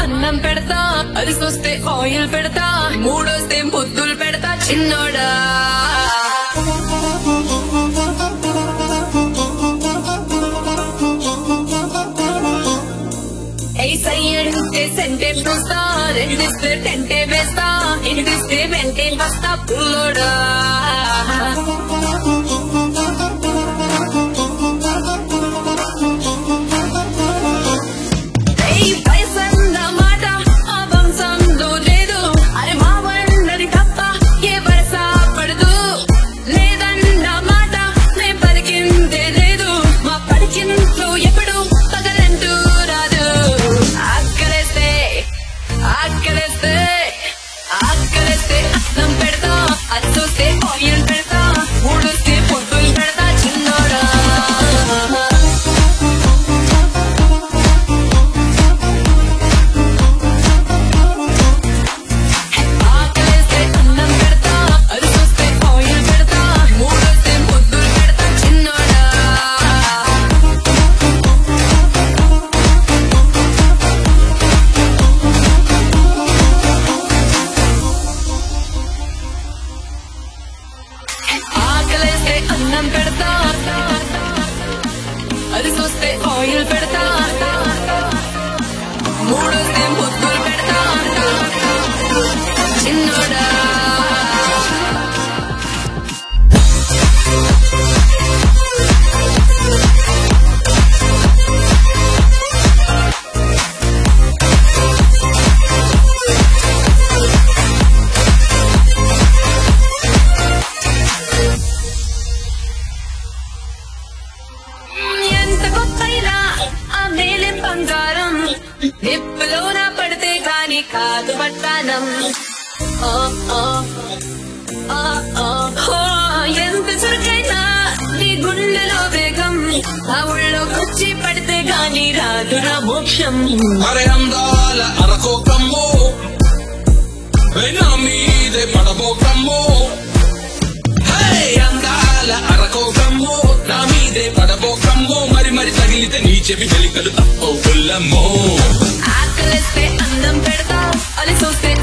అన్నం పెడతా అది చూస్తే ఆయిల్ పెడతా మూడొస్తే ముద్దులు పెడతా చిన్నోడా ఏసయ్యడిస్తే సెంటే చూస్తా రెండిస్తే టెంటే వేస్తా ఇంటిస్తే వెంటే వస్తా పుల్లోడా ఏయ్ పైసన్న మాట ఆ వంశంలో లేదు అరే మా వాళ్ళని తప్ప ఏ వరస పడదు లేదన్న మాట నే పలికిందే లేదు మా పడికింట్లో ఎప్పుడు పగలంటూ రాదు ఆకలేస్తే ఆకలేస్తే ఆకలేస్తే అన్నం పెడతా అది చూస్తే ఆయిల్ పెడతా మూడొస్తే పొద్దులు పెడతా చిన్నోడా ఆకలేస్తే అన్నం పెడతా అది చూస్తే ఆయిల్ పెడతా మూడొస్తే ముద్దులు పెడతా చిన్నోడా ఆకలేస్తే అన్నం పెడతా అది చూస్తే ఆయిల్ పెడతా మూడొస్తే ముద్దులు పెడతా చిన్నోడా ఎంత గొప్పైనా ఆ మేలే బంగారం నిప్పులోన పడితే గాని కాదు పట్టానం ఓ, ఓ, ఓ, ఓ, ఓ, ఎంత చురుకైనా నీ గుండెలో వేగం ఆ ఊళ్ళో కుచ్చి పడితే గాని రాదురా మోక్షం అరే అందాల అరకోకమ్ము నా మీదే పడబోకమ్ము హే అందాల అరకోకమ్ము నా మీదే పడబోకమ్ము మరి మరి తగిలితే నీ చెవి వెలికలు తప్పో పుల్లమ్మో ఆకలిస్తే అన్నం పెడతా అది చూస్తే